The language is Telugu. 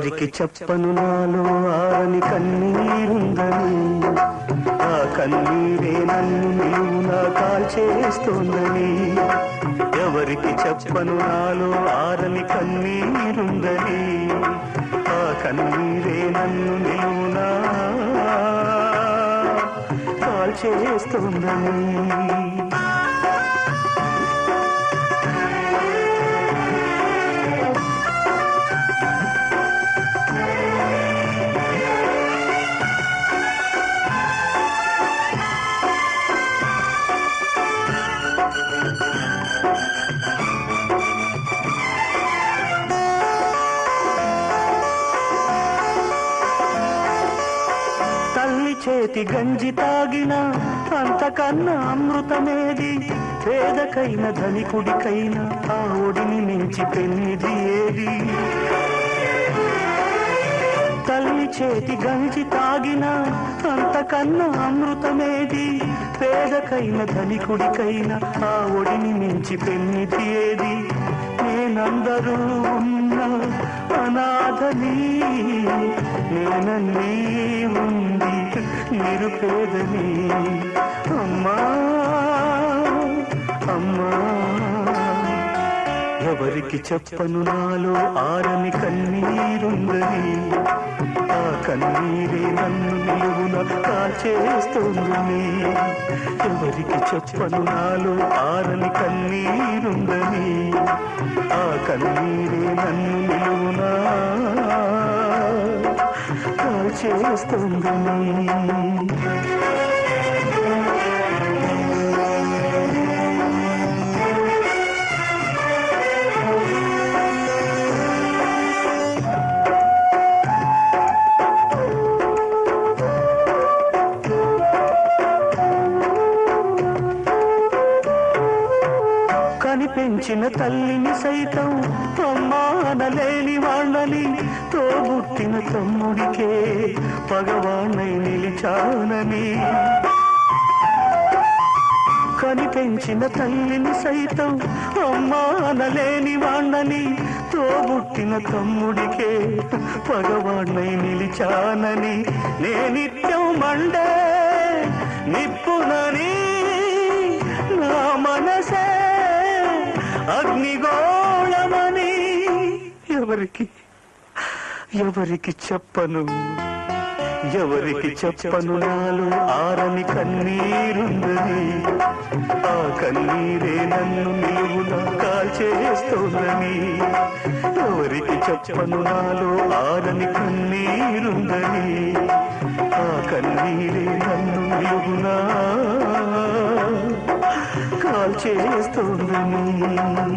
ఎవరికి చెప్పను నాలో ఆరని కన్నీరుందని ఆ కన్నీరే నన్ను నిలువునా కాల్చేస్తోందని ఎవరికి చెప్పను నాలో ఆరని కన్నీరుందని ఆ కన్నీరే నన్ను నిలువునా కాల్చేస్తోందని తల్లి చేతి గంజి తాగిన అంతకన్నా అమృతమేది పేదకైన ధనికుడికైన ఆ ఒడిని మించి పెన్నిది ఏది తల్లి చేతి గంజి తాగిన అంతకన్నా అమృతమేది పేదకైన ధనికుడికైన ఆ ఒడిని మించి పెన్నిది ఏది నేనందరూ ఉన్న అనాథని నేనన్నీ ఉంది నిరుపేదని అమ్మా అమ్మా ఎవరికి చెప్పను నాలో ఆరని కన్నీరుందని ఆ కన్నీరే నన్ను నిలువున కాచేస్తోందని ఎవరికి చెప్పను నాలో ఆరని కన్నీరుందని ఆ కన్నీరే నన్ను నిలువున కాచేస్తోందని కనిపెంచిన తల్లిని సైతం అమ్మా అనలేని వాళ్ళని తోబుట్టిన తమ్ముడికే పగవాణ్ణై నిలిచానని కనిపెంచిన తల్లిని సైతం అమ్మా అనలేని వాళ్ళని తోబుట్టిన తమ్ముడికే పగవాణ్ణై నిలిచానని నేనిత్యం మండే నిప్పునని నా మనసే అగ్నిగోళమని ఎవరికి ఎవరికి చెప్పను ఎవరికి చెప్పను నాలో ఆరని కన్నీరుందని ఆ కన్నీరే నన్ను నిలువున కాల్చేస్తోందని ఎవరికి చెప్పను నాలో ఆరని కన్నీరుందని ఆ కన్నీరే నన్ను నిలువున కాల్చేస్తోందని